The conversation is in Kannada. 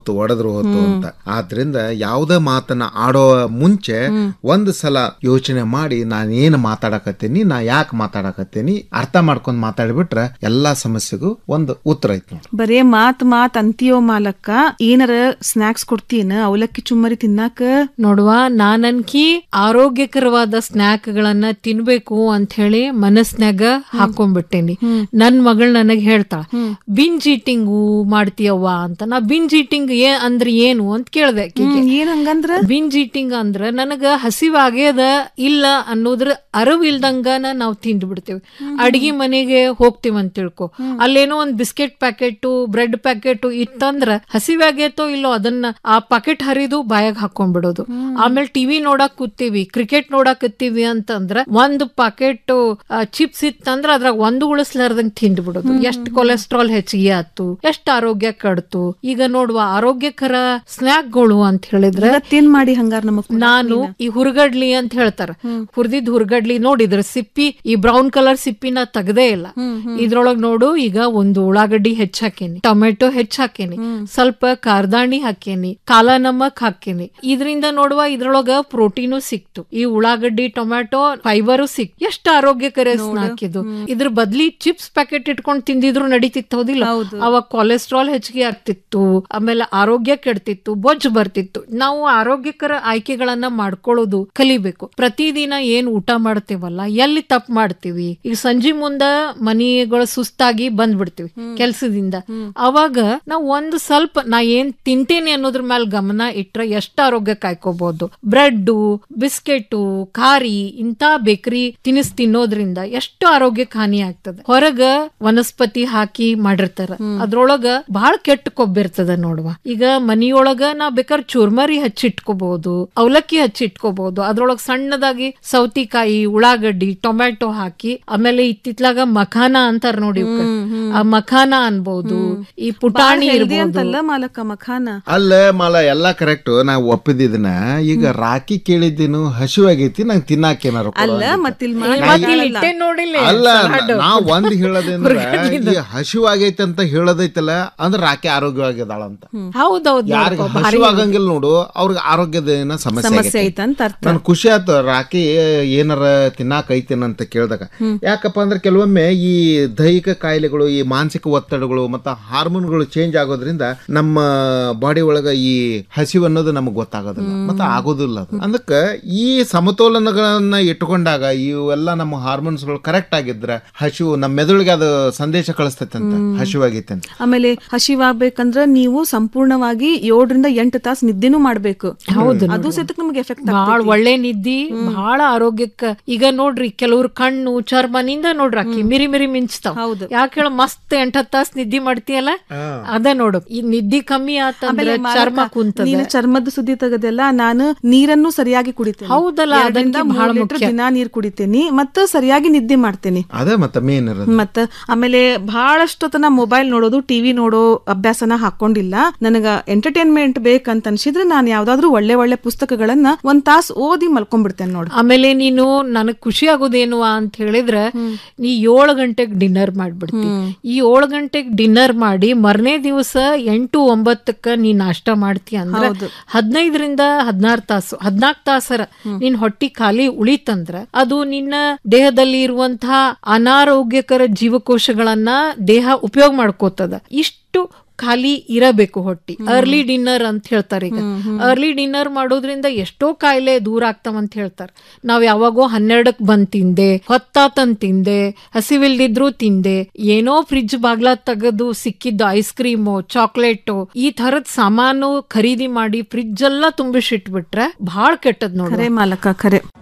ಒಡೆದ್ರು ಹೋತು ಅಂತ ಆದ್ರಿಂದ ಯಾವುದೇ ಮಾತನ್ನ ಆಡೋ ಮುಂಚೆ ಒಂದ್ ಸಲ ಯೋಚನೆ ಮಾಡಿ ನಾನು ಏನು ಮಾತಾಡಕತ್ತೀನಿ ನಾ ಯಾಕೆ ಮಾತಾಡಕತ್ತೀನಿ ಅರ್ಥ ಮಾಡ್ಕೊಂಡ್ ಮಾತಾಡ್ಬಿಟ್ರೆ ಎಲ್ಲಾ ಸಮಸ್ಯೆಗೂ ಒಂದು ಉತ್ತರ ಐತಿ ನೋಡಿ ಬರೇ ಮಾತ್ ಮಾತ್ ಅಂತೀಯೋ ಮಾಲಕ್ಕ ಏನಾರ ಸ್ನಾಕ್ಸ್ ಕೊಡ್ತೀನ ಅವಲಕ್ಕಿ ಚುಮ್ಮರಿ ತಿನ್ನಾಕ ನೋಡುವ ನಾನನ್ಕಿ ಆರೋಗ್ಯಕರವಾದ ಸ್ನಾಕ್ ಗಳನ್ನ ತಿನ್ಬೇಕು ಅಂತ ಹೇಳಿ ಮನಸ್ನ್ಯಾಗ ಹಾಕೊಂಡ್ಬಿಟ್ಟೇನಿ ನನ್ ಮಗಳ್ ನನಗ್ ಹೇಳ್ತಾಳ ಬಿಂಜ್ ಈಟಿಂಗು ಮಾಡ್ತೀಯವ್ವ ಅಂತ ನಾ ಬಿಂಜ್ ಈಟಿಂಗ್ ಏ ಅಂದ್ರ ಏನು ಅಂತ ಕೇಳ್ದೆ ಆಕಿಗೆ. ಏನ್ ಹಂಗಂದ್ರ ಬಿಂಜ್ ಈಟಿಂಗ್ ಅಂದ್ರ ನನಗ ಹಸಿವಾಗ್ಯದ ಇಲ್ಲ ಅನ್ನೋದ್ರ ಅರಿವು ಇಲ್ದಂಗನ ನಾವು ತಿಂದು ಬಿಡ್ತೇವೆ ಅಡ್ಗಿ ಮನೆಗೆ ಹೋಗ್ತೀವಿ ಅಂತ ತಿಳ್ಕೊ ಅಲ್ಲೇನೋ ಒಂದ್ ಬಿಸ್ಕೆಟ್ ಪ್ಯಾಕೆಟ್ ಬ್ರೆಡ್ ಪ್ಯಾಕೆಟ್ ಇತ್ತಂದ್ರ ಹಸಿವಾಗೈತೋ ಇಲ್ಲೋ ಅದನ್ನ ಆ ಪಾಕೆಟ್ ಹರಿದು ಬಾಯಾಗ ಹಾಕೊಂಡ್ಬಿಡೋದು ಆಮೇಲೆ ಟಿವಿ ನೋಡಕ್ ಕೂತೀವಿ ಕ್ರಿಕೆಟ್ ನೋಡಕ್ ಕೂತೀವಿ ಅಂತಂದ್ರ ಒಂದು ಪಾಕೆಟ್ ಚಿಪ್ಸ್ ಇತ್ತಂದ್ರ ಅದ್ರಾಗ ಒಂದು ಉಳಿಸ್ಲಾರ್ದಂಗ್ ತಿಂದು ಬಿಡೋದು ಎಷ್ಟ್ ಕೊಲೆಸ್ಟ್ರಾಲ್ ಹೆಚ್ಚಿಗೆ ಆತು ಎಷ್ಟ್ ಆರೋಗ್ಯ ಕಡ್ತು ಈಗ ನೋಡುವ ಆರೋಗ್ಯಕರ ಸ್ನಾಕ್ಗಳು ಅಂತ ಹೇಳಿದ್ರೆ ಇವತ್ತೇನ್ ಮಾಡಿ ಹಂಗಾರ ನಮಗ್ ಕೊಡಾಕ್ ನಾನು ನೀನ? ಈ ಹುರ್ಗಡ್ಲಿ ಅಂತ ಹೇಳ್ತಾರ ಹುರಿದಿದ್ ಹುರ್ಗಡ್ಲಿ ನೋಡಿದ್ರ ಸಿಪ್ಪಿ ಈ ಬ್ರೌನ್ ಕಲರ್ ಸಿಪ್ಪಿನ ತೆಗ್ದೇ ಇಲ್ಲ ಇದ್ರೊಳಗ್ ನೋಡು ಈಗ ಒಂದು ಉಳ್ಳಾಗಡ್ಡಿ ಹೆಚ್ಚ್ ಹಾಕೇನಿ ಟೊಮೆಟೊ ಹೆಚ್ಚ್ ಹಾಕೇನಿ ಸ್ವಲ್ಪ ಕಾರ್ದಾಣಿ ಹಾಕೇನಿ ಕಾಲ ನಮಕ್ ಹಾಕೇನಿ ಇದರಿಂದ ನೋಡುವ ಇದ್ರೊಳಗ ಪ್ರೋಟೀನು ಸಿಕ್ತು ಈ ಉಳ್ಳಾಗಡ್ಡಿ ಟೊಮೆಟೊ ಫೈಬರು ಸಿಕ್ ಎಷ್ಟು ಆರೋಗ್ಯಕರ ಸ್ನಾಕ್ ಇದು ಇದ್ರ ಬದ್ಲಿ ಚಿಪ್ಸ್ ಪ್ಯಾಕೆಟ್ ಇಟ್ಕೊಂಡ್ ತಿಂದಿದ್ರು ನಡೀತಿತ್ತು ಹೌದಿಲ್ಲ ಹೌದು. ಅವಾಗ ಕೊಲೆಸ್ಟ್ರಾಲ್ ಹೆಚ್ಚಿಗೆ ಆಗ್ತಿತ್ತು ಆಮೇಲೆ ಆರೋಗ್ಯ ಕೆಡ್ತಿತ್ತು ಬೊಜ್ಜು ಬರ್ತಿತ್ತು ನಾವು ಆರೋಗ್ಯಕರ ಆಯ್ಕೆಗಳನ್ನ ಮಾಡ್ಕೊಳ್ಳೋದು ಕಲಿಬೇಕು ಪ್ರತಿದಿನ ಏನ್ ಊಟ ಮಾಡ್ತೇವಲ್ಲ ಎಲ್ಲಿ ತಪ್ಪು ಮಾಡ್ತೀವಿ ಈಗ ಸಂಜೆ ಮುಂದ ಮನಿಗಳು ಸುಸ್ತಾಗಿ ಬಂದ್ಬಿಡ್ತೀವಿ ಕೆಲ್ಸದಿಂದ ಅವಾಗ ನಾವು ಒಂದು ಸ್ವಲ್ಪ ನಾ ಏನ್ ತಿಂತೇನೆ ಅನ್ನೋದ್ರ ಮೇಲೆ ಗಮನ ಇಟ್ರೆ ಎಷ್ಟು ಆರೋಗ್ಯ ಕಾಯ್ಕೋಬಹುದು ಬ್ರೆಡ್ ಬಿಸ್ಕೆಟ್ ಖಾರಿ ಇಂತ ಬೇಕರಿ ತಿನಿಸ್ ತಿನ್ನೋದ್ರಿಂದ ಎಷ್ಟು ಆರೋಗ್ಯಕ್ಕೆ ಹಾನಿ ಆಗ್ತದೆ ಹೊರಗ ವನಸ್ಪತಿ ಹಾಕಿ ಮಾಡಿರ್ತಾರ ಅದ್ರೊಳಗ ಬಹಳ ಕೆಟ್ಟ ಕೊಬ್ಬಿರ್ತದ ನೋಡುವ ಈಗ ಮನಿಯೊಳಗ ನಾ ಬೇಕಾದ್ರೆ ಚೂರ್ಮರಿ ಹಚ್ಚಿಟ್ಕೋಬಹುದು ಅವಲಕ್ಕಿ ಹಚ್ಚಿಟ್ಕೋಬಹುದು ಅದ್ರೊಳಗ ಸಣ್ಣದಾಗಿ ಸೌತಿಕಾಯಿ ಉಳ್ಳಾಗಡ್ಡಿ ಟೊಮ್ಯಾಟೊ ಹಾಕಿ ಆಮೇಲೆ ಇತ್ತಿತ್ಲಾಗ ಮಖಾನ ಅಂತಾರ ನೋಡಿ ಇವ್ಕ. ಆ ಮಖಾನ ಅನ್ಬಹುದು ಈ ಬಾಳ್ ಪುಟಾಣಿ healthy ಇರ್ಬೋದು ಅಂತಲ್ಲ ಮಾಲಕ್ಕ ಮಖಾನ ಅಲ್ಲ ಮಾಲ ಎಲ್ಲಾ ಕರೆಕ್ಟ್ ನಾವು ಒಪ್ಪಿದಿನ ಈಗ ರಾಕಿ ಕೇಳಿದ್ದೀನು ಹಸಿವಾಗೈತಿ ನಂಗೆ ತಿನ್ನಾಕೇನಾರ ಕೊಡು ಅಲ್ಲ ಅಂದಿದ್ದ. ಮತ್ತಿಲ್ ಮತ್ತ್ ಇಲ್ಲಿ ಇಟ್ಟೆ ನೋಡಿಲ್ಲ ಅಲ್ಲ ನಾ ಒಂದ್ ಹೇಳೋದಂದ್ರ ಈ ಹಸಿವಾಗೈತಿ ಅಂತ ಹೇಳೋದೈತಲ್ಲ ಅಂದ್ರ ರಾಕಿ ಆರೋಗ್ಯವಾಗಿದ್ದಾಳ ಅಂತ ಹೌದೌದು ಯಾರಿಗ ಹಸಿವಾಗಂಗಿಲ್ಲ ನೋಡು ಅವ್ರಿಗೆ ಆರೋಗ್ಯದ ಏನೋ ಸಮಸ್ಯೆ ಸಮಸ್ಯೆ ಆಗೈತಿ. ಐತಂತ ಅರ್ಥ ನನ್ ಖುಷಿ ಆಯ್ತು ರಾಕಿ ಏನಾರ ತಿನ್ನಾಕ ಐತೇನ ಅಂತ ಕೇಳಿದಾಗ ಯಾಕಪ್ಪ ಅಂದ್ರೆ ಕೆಲವೊಮ್ಮೆ ಈ ದೈಹಿಕ ಕಾಯಿಲೆಗಳು ಈ ಮಾನಸಿಕ ಒತ್ತಡಗಳು ಮತ್ತು ಹಾರ್ಮೋನ್ಗಳು ಚೇಂಜ್ ಆಗೋದ್ರಿಂದ ನಮ್ಮ ಬಾಡಿ ಒಳಗ ಈ ಹಸಿವು ಅನ್ನೋದು ನಮಗೆ ಗೊತ್ತಾಗೋದಿಲ್ಲ ಮತ್ತೆ ಆಗೋದಿಲ್ಲ ಅದು ಅದಕ್ಕೆ ಈ ಸಮತೋಲನಗಳನ್ನ ಇಟ್ಕೊಂಡಾಗ ಇವೆಲ್ಲ ನಮ್ಮ ಹಾರ್ಮೋನ್ಸ್ಗಳು ಕರೆಕ್ಟ್ ಆಗಿದ್ರೆ ಹಸಿವು ನಮ್ಮ ಮೆದುಳಿಗೆ ಅದು ಸಂದೇಶ ಕಳಿಸ್ತೈತೆ ಅಂತ ಹಸಿವಾಗೈತೆ ಅಂತ ಆಮೇಲೆ ಹಸಿವಾಗ್ಬೇಕಂದ್ರ ನೀವು ಸಂಪೂರ್ಣವಾಗಿ ಏಳರಿಂದ ಎಂಟು ತಾಸು ನಿದ್ದೆನೂ ಮಾಡ್ಬೇಕು ಹೌದು ಅದು ಸಹಿತ ನಮ್ಗೆ ಎಫೆಕ್ಟ್ ಬಹಳ ಒಳ್ಳೆ ನಿದ್ದಿ ಬಹಳ ಆರೋಗ್ಯಕ್ಕ ಈಗ ನೋಡ್ರಿ ಕೆಲವ್ರು ಕಣ್ಣು ಚರ್ಮನಿಂದ ನೋಡ್ರಿ ಅಕ್ಕಿ ಮಿರಿ ಮಿರಿ ಮಿಂಚ್ತಾವ್ ಹೌದು. ಯಾಕೆ ಹೇಳ ಮಸ್ತ್ ಎಂಟತ್ ತಾಸ್ ನಿದ್ದಿ ಮಾಡ್ತೀಯಲ್ಲ ಅದ ನೋಡು ಈ ನಿದ್ದಿ ಕಮ್ಮಿ ಆತಂದ್ರೆ ಚರ್ಮ ಕುಂತದ ನೀನು ಚರ್ಮದ ಸುದ್ದಿ ತೆಗದೆಲ್ಲ ನಾನು ನೀರನ್ನು ಸರಿಯಾಗಿ ಕುಡಿತೇನೆ ಹೌದಲ್ಲ, ಎರಡರಿಂದ ಅದಕ್ಕೆ ಮೂರ್ ಬಹಳ ಲೀಟರ್ ಮುಖ್ಯ. ದಿನಾ ನೀರ್ ಕುಡಿತೇನಿ ಮತ್ತ ಸರಿಯಾಗಿ ನಿದ್ದೆ ಮಾಡ್ತೇನೆ ಅದೇ ಮತ್ತೆ ಮೇನ್ ಇರೋದು ಮತ್ತ ಆಮೇಲೆ ಬಹಳಷ್ಟೊತ್ತನ ಮೊಬೈಲ್ ನೋಡೋದು ಟಿವಿ ನೋಡೋ ಅಭ್ಯಾಸನ ಹಾಕೊಂಡಿಲ್ಲ ನನಗ ಎಂಟರ್ಟೈನ್ಮೆಂಟ್ ಬೇಕಂತ ಅನ್ಸಿದ್ರೆ ನಾನು ಯಾವ್ದಾದ್ರು ಒಳ್ಳೆ ಒಳ್ಳೆ ಪುಸ್ತಕಗಳನ್ನ ಒಂದ್ ತಾಸ್ ಓದಿ ಮಲ್ಕೊಂಡ್ಬಿಡ್ತೇನೆ ನೋಡು ಆಮೇಲೆ ನೀನು ನನಗ್ ಖುಷಿ ಆಗೋದೇನು ಅಂತ ಹೇಳಿದ್ರೆ ನೀ ಏಳು ಗಂಟೆಗೆ ಡಿನ್ನರ್ ಮಾಡ್ಬಿಡ್ತಿ ಈ ಏಳು ಗಂಟೆಗೆ ಡಿನ್ನರ್ ಮಾಡಿ ಮರನೇ ದಿವಸ ಎಂಟು ಒಂಬತ್ತಕ್ಕ ನೀ ನಾಷ್ಟ ಮಾಡ್ತಿ ಅಂದ್ರೆ ಹದಿನೈದರಿಂದ ಹದಿನಾರು ತಾಸು ಹದಿನಾಲ್ಕು ತಾಸರ ನಿನ್ ಹೊಟ್ಟಿ ಖಾಲಿ ಉಳಿತಂದ್ರ ಅದು ನಿನ್ನ ದೇಹದಲ್ಲಿ ಇರುವಂತಹ ಅನಾರೋಗ್ಯಕರ ಜೀವಕೋಶಗಳನ್ನ ದೇಹ ಉಪಯೋಗ ಮಾಡ್ಕೋತದ ಇಷ್ಟು ಖಾಲಿ ಇರಬೇಕು ಹೊಟ್ಟಿ ಅರ್ಲಿ ಡಿನ್ನರ್ ಅಂತ ಹೇಳ್ತಾರೆ ಈಗ ಅರ್ಲಿ ಡಿನ್ನರ್ ಮಾಡೋದ್ರಿಂದ ಎಷ್ಟೋ ಕಾಯಿಲೆ ದೂರ ಆಗ್ತಾವಂತ ಹೇಳ್ತಾರೆ ನಾವ್ ಯಾವಾಗೋ ಹನ್ನೆರಡಕ್ ಬಂದ್ ತಿಂದೆ ಹೊತ್ತಾತನ್ ತಿಂದೆ ಹಸಿವಿಲ್ದಿದ್ರು ತಿಂದೆ ಏನೋ ಫ್ರಿಜ್ ಬಾಗ್ಲ ತೆಗೆದು ಸಿಕ್ಕಿದ್ದು ಐಸ್ ಕ್ರೀಮು ಚಾಕ್ಲೇಟು ಈ ತರದ್ ಸಾಮಾನು ಖರೀದಿ ಮಾಡಿ ಫ್ರಿಜ್ ಎಲ್ಲ ತುಂಬಿಸಿಟ್ಬಿಟ್ರೆ ಬಹಳ ಕೆಟ್ಟದ್ ನೋಡಿ ಖರೆ ಮಾಲಕ ಖರೆ